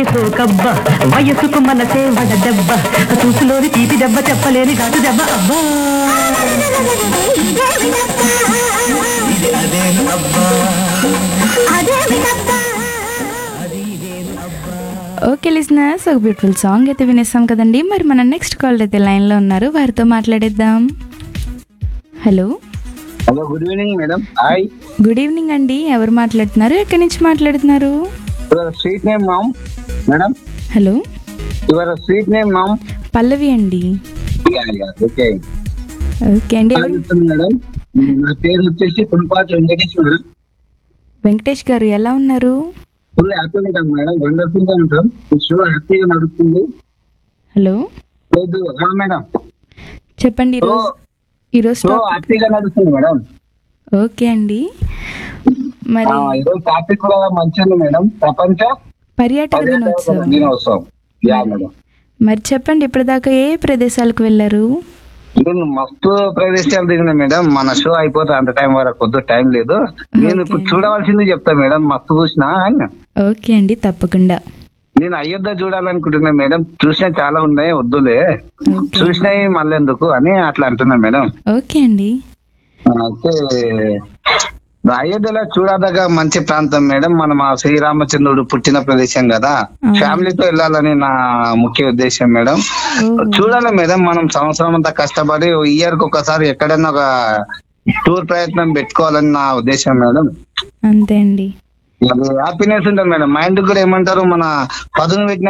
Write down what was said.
సోకబ్బ వయసుకు మనసే వడ దెబ్బ చూపులోని తీపి దెబ్బ చెప్పలేని ఘాటు దెబ్బ అబ్బా ఇది అదేను అబ్బా ఓకే లిసినర్స్ ఒక బ్యూటిఫుల్ సాంగ్ అయితే వినేస్తాం కదండి మరి మన నెక్స్ట్ కాల్ అయితే లైన్లో ఉన్నారు వారితో మాట్లాడేద్దాం hello hello good evening madam hi good evening అండి ఎవరు మాట్లాడుతున్నారు ఎక్కడి నుంచి మాట్లాడుతున్నారు your sweet name ma'am madam hello your sweet name ma'am Pallavi అండి ఓకే ఓకే అండి ఎవరు మేడం నా పేరు వచ్చేసి పుల్పాటి వెంకటేష్ మేడం వెంకటేష్ గారు ఎలా ఉన్నారు ఫుల్ హ్యాపీగా ఉంటాం మేడం వండర్ఫుల్ గా ఉంటాం షో హ్యాపీగా నడుస్తుంది హలో లేదు ఆ మేడం చెప్పండి ఈరోజు ఈరోజు షో టాపిక్ హ్యాపీగా నడుస్తుంది మేడం ఓకే అండి మరి ఆ, ఈరోజు టాపిక్ కూడా మంచిది మేడం ప్రపంచ పర్యాటక పర్యాటక దినోత్సవం దినోత్సవం యా మేడం మరి చెప్పండి ఇప్పటిదాకా ఏ ప్రదేశాలకు వెళ్ళారు నేను మస్తు ప్రదేశాలు దిగిన మేడం మన షో అయిపోతే అంత టైం వరకు వద్దు టైం లేదు నేను ఇప్పుడు చూడవలసింది చెప్తా మేడం మస్తు చూసిన ఆయన ఓకే అండి తప్పకుండా నేను అయోధ్య చూడాలనుకుంటున్నా మేడం చూసిన చాలా ఉన్నాయి వద్దులే ఓకే చూసినాయి మళ్ళీ ఎందుకు అని అట్లా అంటున్నా మేడం ఓకే అండి ఆ, అయితే అయోధ్యలో చూడదగ్గ మంచి ప్రాంతం మేడం మనం ఆ శ్రీరామచంద్రుడు పుట్టిన ప్రదేశం కదా ఆ. ఫ్యామిలీతో వెళ్ళాలని నా ముఖ్య ఉద్దేశం మేడం ఓహో. చూడాలి మేడం మనం సంవత్సరం అంతా కష్టపడి ఇయర్ కి ఒకసారి ఎక్కడైనా ఒక టూర్ ప్రయత్నం పెట్టుకోవాలని నా ఉద్దేశం మేడం అంతే అండి అది హ్యాపీనెస్ ఉంటుంది మేడం మైండ్ కూడా ఏమంటారు మన పదును పెట్టిన